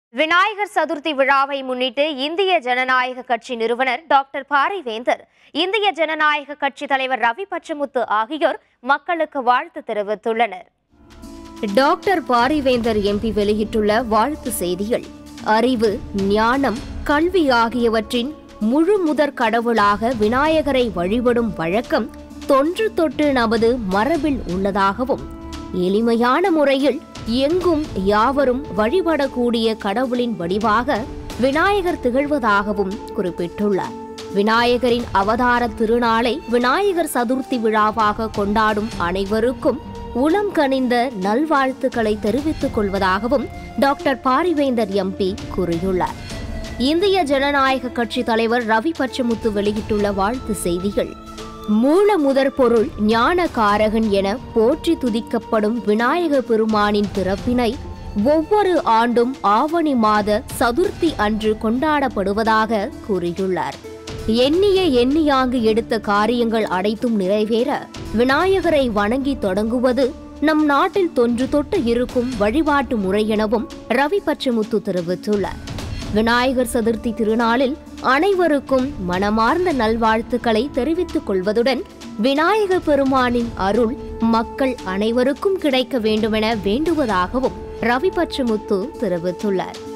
விநாயகர் சதுர்த்தி விழாவை முன்னிட்டு இந்திய ஜனநாயக கட்சி நிறுவனர் டாக்டர் பாரிவேந்தர் இந்திய ஜனநாயக கட்சி தலைவர் ரவி பச்சமுத்து ஆகியோர் மக்களுக்கு வாழ்த்து தெரிவித்துள்ளனர் டாக்டர் பாரிவேந்தர் எம்பி வெளியிட்டுள்ள வாழ்த்து செய்திகள் அறிவு ஞானம் கல்வி ஆகியவற்றின் முழு முதற் கடவுளாக விநாயகரை வழிபடும் வழக்கம் தொன்று தொட்டு நமது மரபில் உள்ளதாகவும் எளிமையான முறையில் எங்கும் யாவரும் வழிபடக்கூடிய கடவுளின் வடிவாக விநாயகர் திகழ்வதாகவும் குறிப்பிட்டுள்ளார் விநாயகரின் அவதார திருநாளை விநாயகர் சதுர்த்தி விழாவாக கொண்டாடும் அனைவருக்கும் உளம் கனிந்த நல்வாழ்த்துக்களை தெரிவித்துக் கொள்வதாகவும் டாக்டர் பாரிவேந்தர் எம்பி கூறியுள்ளார் இந்திய ஜனநாயக கட்சி தலைவர் ரவி பச்சமுத்து வெளியிட்டுள்ள வாழ்த்து செய்திகள் மூல முதற் பொருள் ஞான காரகன் என போற்றி துதிக்கப்படும் விநாயக பெருமானின் பிறப்பினை ஒவ்வொரு ஆண்டும் ஆவணி மாத சதுர்த்தி அன்று கொண்டாடப்படுவதாக கூறியுள்ளார் எண்ணிய எண்ணியாங்கு எடுத்த காரியங்கள் அனைத்தும் நிறைவேற விநாயகரை வணங்கி தொடங்குவது நம் நாட்டில் தொன்று தொட்டு இருக்கும் வழிபாட்டு முறை எனவும் ரவி பச்சமுத்து தெரிவித்துள்ளார் விநாயகர் சதுர்த்தி திருநாளில் அனைவருக்கும் மனமார்ந்த நல்வாழ்த்துக்களை தெரிவித்துக் கொள்வதுடன் விநாயக பெருமானின் அருள் மக்கள் அனைவருக்கும் கிடைக்க வேண்டுமென வேண்டுவதாகவும் ரவி பச்சமுத்து தெரிவித்துள்ளார்